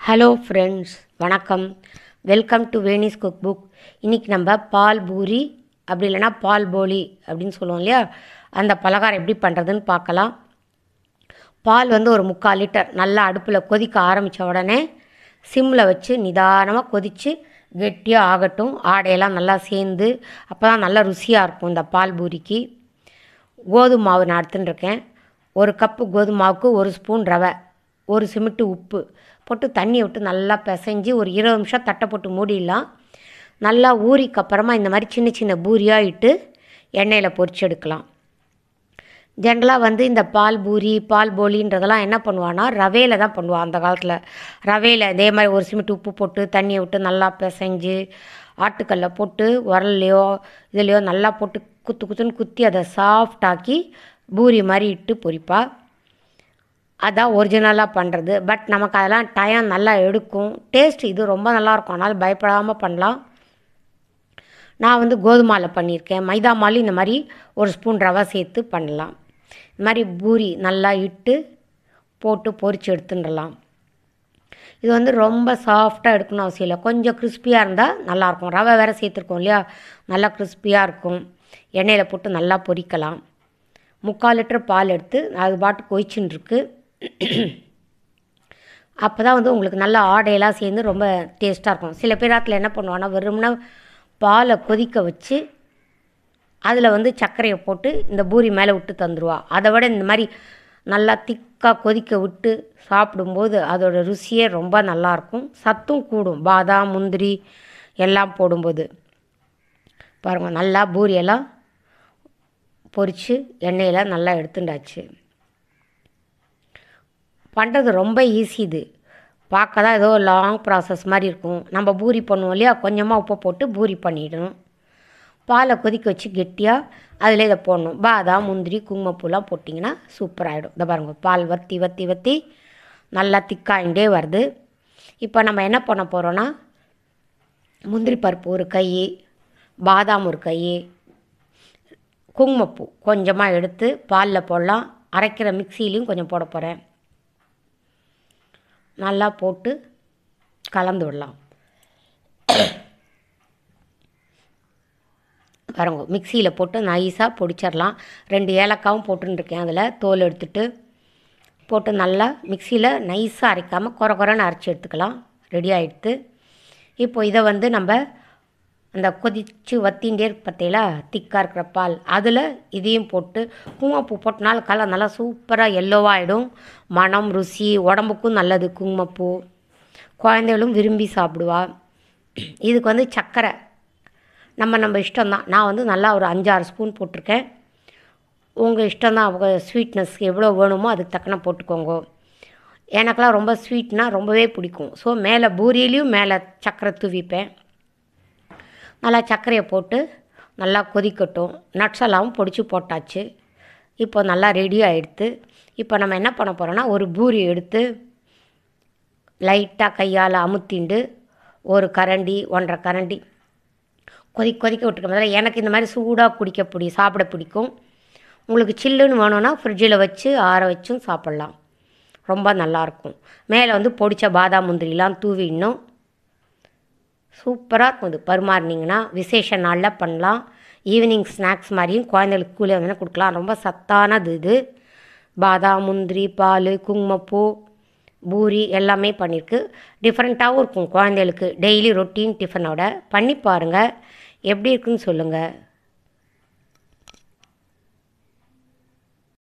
hello friends வணக்கம் welcome to Veni's cook book இன்றைக்கி நம்ம பால் பூரி அப்படி இல்லைன்னா பால் போலி அப்படின்னு சொல்லுவோம் இல்லையா அந்த பலகாரம் எப்படி பண்ணுறதுன்னு பார்க்கலாம் பால் வந்து ஒரு முக்கால் லிட்டர் நல்லா அடுப்பில் கொதிக்க ஆரம்பித்த உடனே சிம்மில் வச்சு நிதானமாக கொதித்து கெட்டியாக ஆகட்டும் ஆடையெல்லாம் நல்லா சேர்ந்து அப்போ தான் நல்லா ருசியாக இருக்கும் இந்த பால் பூரிக்கு கோதுமை மாவு நான் எடுத்துன்னு இருக்கேன் ஒரு கப்பு கோதுமை மாவுக்கு ஒரு ஸ்பூன் ரவை ஒரு சிமிட்டு உப்பு போட்டு தண்ணி விட்டு நல்லா பிசைஞ்சு ஒரு இருபது நிமிஷம் தட்டை போட்டு மூடிடலாம் நல்லா ஊறிக்கு அப்புறமா இந்த மாதிரி சின்ன சின்ன பூரியாக இட்டு எண்ணெயில் பொரிச்சு எடுக்கலாம் ஜென்ரலாக வந்து இந்த பால் பூரி பால் போலின்றதெல்லாம் என்ன பண்ணுவான்னா ரவையில் தான் பண்ணுவான் அந்த காலத்தில் ரவையில் இதே மாதிரி ஒரு சிமிட்டு உப்பு போட்டு தண்ணியை விட்டு நல்லா பிசைஞ்சு ஆட்டுக்கல்ல போட்டு உரல்லையோ இதுலையோ நல்லா போட்டு குத்து குத்துன்னு குத்தி அதை சாஃப்டாக்கி பூரி மாதிரி இட்டு பொரிப்பா அதான் ஒரிஜினலாக பண்ணுறது பட் நமக்கு அதெல்லாம் டைம் நல்லா எடுக்கும் டேஸ்ட் இது ரொம்ப நல்லாயிருக்கும் அதனால் பயப்படாமல் பண்ணலாம் நான் வந்து கோதுமாவில் பண்ணியிருக்கேன் மைதா மாலு இந்த மாதிரி ஒரு ஸ்பூன் ரவை சேர்த்து பண்ணலாம் இந்த மாதிரி பூரி நல்லா இட்டு போட்டு பொரித்து எடுத்துடலாம் இது வந்து ரொம்ப சாஃப்டாக எடுக்கணும் அவசியம் இல்லை கொஞ்சம் கிறிஸ்பியாக இருந்தால் நல்லாயிருக்கும் ரவை வேறு சேர்த்துருக்கோம் இல்லையா நல்லா கிறிஸ்பியாக இருக்கும் எண்ணெயில் போட்டு நல்லா பொரிக்கலாம் முக்கால் லிட்டர் பால் எடுத்து அது பாட்டு கொதிச்சுன்னு இருக்கு அப்போ தான் வந்து உங்களுக்கு நல்லா ஆடையெல்லாம் சேர்ந்து ரொம்ப டேஸ்ட்டாக இருக்கும் சில பேர் அதில் என்ன பண்ணுவாங்கன்னா வெறும்னா பாலை கொதிக்க வச்சு அதில் வந்து சர்க்கரையை போட்டு இந்த பூரி மேலே விட்டு தந்துடுவா அதை விட இந்த மாதிரி நல்லா திக்காக கொதிக்க விட்டு சாப்பிடும்போது அதோட ருசியே ரொம்ப நல்லாயிருக்கும் சத்தும் கூடும் பாதாம் முந்திரி எல்லாம் போடும்போது பாருங்கள் நல்லா பூரியெல்லாம் பொரித்து எண்ணெயில் நல்லா எடுத்துட்டாச்சு பண்ணுறது ரொம்ப ஈஸி இது பார்க்க தான் ஏதோ லாங் ப்ராசஸ் மாதிரி இருக்கும் நம்ம பூரி பண்ணுவோம் இல்லையா கொஞ்சமாக உப்பை போட்டு பூரி பண்ணிடணும் பாலை கொதிக்க வச்சு கெட்டியாக அதில் இதை போடணும் பாதாம் முந்திரி குங்குமப்பூலாம் போட்டிங்கன்னா சூப்பராகிடும் இதை பாருங்கள் பால் வற்றி வற்றி வற்றி நல்லா திக்காயிண்டே வருது இப்போ நம்ம என்ன பண்ண போகிறோன்னா முந்திரி பருப்பு ஒரு கை பாதாம் ஒரு கை குங்குமப்பூ கொஞ்சமாக எடுத்து பாலில் போடலாம் அரைக்கிற மிக்சிலையும் கொஞ்சம் போட போகிறேன் நல்லா போட்டு கலந்து விடலாம் பாருங்க மிக்சியில் போட்டு நைஸாக பொடிச்சிடலாம் ரெண்டு ஏலக்காவும் போட்டுருக்கேன் அதில் தோல் எடுத்துட்டு போட்டு நல்லா மிக்சியில் நைஸாக அரைக்காமல் குறை குறைன்னு அரைச்சி எடுத்துக்கலாம் ரெடி ஆகிடுது இப்போ இதை வந்து நம்ம அந்த கொதித்து வத்தின்ண்டே இருக்கு பார்த்தீங்களா திக்காக இருக்கிற பால் அதில் இதையும் போட்டு குங்குமப்பூ போட்டனால கலர் நல்லா சூப்பராக எல்லோவாகிடும் மனம் ருசி உடம்புக்கும் நல்லது குங்குமப்பூ குழந்தைகளும் விரும்பி சாப்பிடுவா இதுக்கு வந்து சர்க்கரை நம்ம நம்ம இஷ்டம்தான் நான் வந்து நல்லா ஒரு அஞ்சாறு ஸ்பூன் போட்டிருக்கேன் உங்கள் இஷ்டம்தான் அவங்க ஸ்வீட்னஸ் எவ்வளோ வேணுமோ அதுக்கு தக்கன போட்டுக்கோங்க எனக்கெல்லாம் ரொம்ப ஸ்வீட்னா ரொம்பவே பிடிக்கும் ஸோ மேலே பூரியிலையும் மேலே சர்க்கரை தூவிப்பேன் நல்லா சர்க்கரையை போட்டு நல்லா கொதிக்கட்டும் நட்ஸ் எல்லாம் பொடிச்சு போட்டாச்சு இப்போ நல்லா ரெடி ஆகிடுது இப்போ நம்ம என்ன பண்ண போகிறோன்னா ஒரு பூரி எடுத்து லைட்டாக கையால் அமுத்திண்டு ஒரு கரண்டி ஒன்றரை கரண்டி கொதி கொதிக்க விட்டுருக்க எனக்கு இந்த மாதிரி சூடாக குடிக்க பிடி சாப்பிட பிடிக்கும் உங்களுக்கு சில்லுன்னு வேணும்னா ஃப்ரிட்ஜில் வச்சு ஆற வச்சும் சாப்பிட்லாம் ரொம்ப நல்லாயிருக்கும் மேலே வந்து பொடிச்ச பாதாம் முந்திரிலாம் தூவிடணும் சூப்பராக இருக்கும் இது பரிமாறினீங்கன்னா விசேஷ நாளில் பண்ணலாம் ஈவினிங் ஸ்நாக்ஸ் மாதிரியும் குழந்தைகளுக்கு கூலி வந்து கொடுக்கலாம் ரொம்ப சத்தானது இது பாதாம் முந்திரி பால் குங்குமப்பூ பூரி எல்லாமே பண்ணியிருக்கு டிஃப்ரெண்ட்டாகவும் இருக்கும் குழந்தைகளுக்கு டெய்லி ரொட்டீன் டிஃபனோட பண்ணி பாருங்கள் எப்படி இருக்குன்னு சொல்லுங்கள்